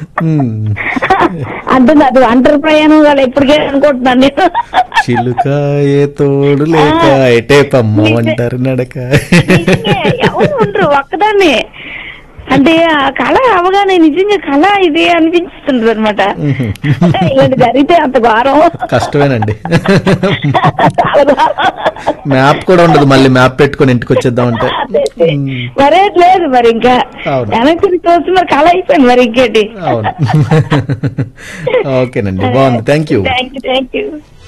ఉమ్. అంటే అది ఒంటరి ప్రయాణం కదా ఎప్పటికే అనుకుంటున్నాను నేను చిలుక ఏ తోడు లేక ఎటే పమ్మ అంటారు నడక నిజంగా ఎవరు ఉండరు ఒక్కదాన్ని అంటే ఆ కళ అవగానే నిజంగా కళ ఇది అనిపించుతుంది అనమాట ఇలాంటి జరిగితే అంత ఘోరం కష్టమేనండి చాలా ఘోరం. మ్యాప్ కూడా ఉండదు మళ్ళీ మ్యాప్ పెట్టుకొని ఇంటికి వచ్చేద్దాం అంటే అదే, అదే. మరేది లేదు మరి ఇంకా అవును. వెనక్కి చూసి మరి కళ అయిపోయింది మరి ఇంకేంటి అవును ఓకేనండి బాగుంది thank you thank you thank you